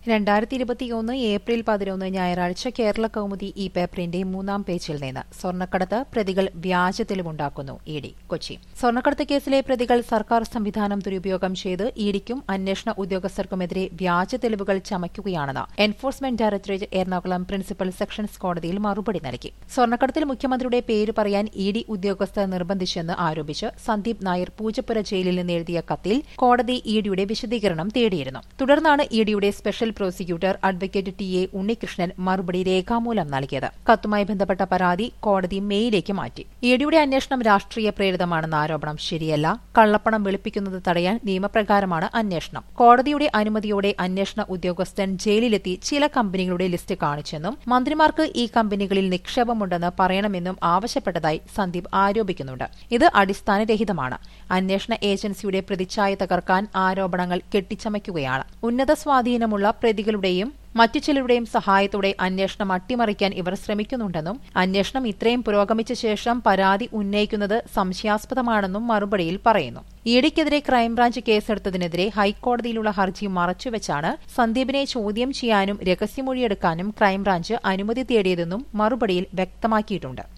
രണ്ടായിരത്തി ഇരുപത്തിയൊന്ന് ഏപ്രിൽ പതിനൊന്ന് ഞായറാഴ്ച കേരള കൗമുദി ഈ പേപ്പറിന്റെ മൂന്നാം പേജിൽ നിന്ന് സ്വർണ്ണക്കടത്ത് പ്രതികൾ വ്യാജ തെളിവുണ്ടാക്കുന്നു ഇ ഡി കൊച്ചി സ്വർണ്ണക്കടത്ത് കേസിലെ പ്രതികൾ സർക്കാർ സംവിധാനം ദുരുപയോഗം ചെയ്ത് ഇഡിക്കും അന്വേഷണ ഉദ്യോഗസ്ഥർക്കുമെതിരെ വ്യാജ തെളിവുകൾ ചമയ്ക്കുകയാണെന്ന് enforcement directorate Ernakulam principal sessions കോടതിയിൽ മറുപടി നൽകി സ്വർണ്ണക്കടത്തിൽ മുഖ്യമന്ത്രിയുടെ പേര് പറയാൻ ഇ ഡി ഉദ്യോഗസ്ഥർ നിർബന്ധിച്ചെന്ന് ആരോപിച്ച് സന്ദീപ് നായർ പൂജപ്പുര ജയിലിൽ നിന്ന് എഴുതിയ കത്തിൽ കോടതി ഇ ഡിയുടെ വിശദീകരണം തേടിയിരുന്നു തുടർന്നാണ് ഇ ഡിയുടെ special prosecutor advocate T A Unnikrishnan മറുപടി രേഖാമൂലം നൽകിയത് കത്തുമായി ബന്ധപ്പെട്ട പരാതി കോടതി മെയിലേക്ക് മാറ്റി ഇ ഡിയുടെ അന്വേഷണം രാഷ്ട്രീയ പ്രേരിതമാണെന്ന ആരോപണം ശരിയല്ല കള്ളപ്പണം വെളുപ്പിക്കുന്നത് തടയാൻ നിയമപ്രകാരമാണ് അന്വേഷണം കോടതിയുടെ അനുമതിയോടെ അന്വേഷണ ഉദ്യോഗസ്ഥൻ ജയിലിലെത്തി ചില കമ്പനികളുടെ ലിസ്റ്റ് കാണിച്ചെന്നും മന്ത്രിമാർക്ക് ഈ കമ്പനികളിൽ നിക്ഷേപമുണ്ടെന്ന് പറയണമെന്നും ആവശ്യപ്പെട്ടതായി സന്ദീപ് ആരോപിക്കുന്നുണ്ട് ഇത് അടിസ്ഥാനരഹിതമാണ് അന്വേഷണ ഏജൻസിയുടെ പ്രതിച്ഛായ തകർക്കാൻ ആരോപണങ്ങൾ കെട്ടിച്ചമയ്ക്കുകയാണ് ഉന്നത സ്വാധീനമുള്ള പ്രതികളുടെയും മറ്റു ചിലരുടെയും സഹായത്തോടെ അന്വേഷണം അട്ടിമറിക്കാൻ ഇവർ ശ്രമിക്കുന്നുണ്ടെന്നും അന്വേഷണം ഇത്രയും പുരോഗമിച്ച ശേഷം പരാതി ഉന്നയിക്കുന്നത് സംശയാസ്പദമാണെന്നും മറുപടിയിൽ പറയുന്നു ഇഡിക്കെതിരെ ക്രൈംബ്രാഞ്ച് കേസെടുത്തതിനെതിരെ ഹൈക്കോടതിയിലുള്ള ഹർജി മറച്ചുവെച്ചാണ് സന്ദീപിനെ ചോദ്യം ചെയ്യാനും രഹസ്യമൊഴിയെടുക്കാനും ക്രൈംബ്രാഞ്ച് അനുമതി തേടിയതെന്നും മറുപടിയിൽ വ്യക്തമാക്കിയിട്ടുണ്ട്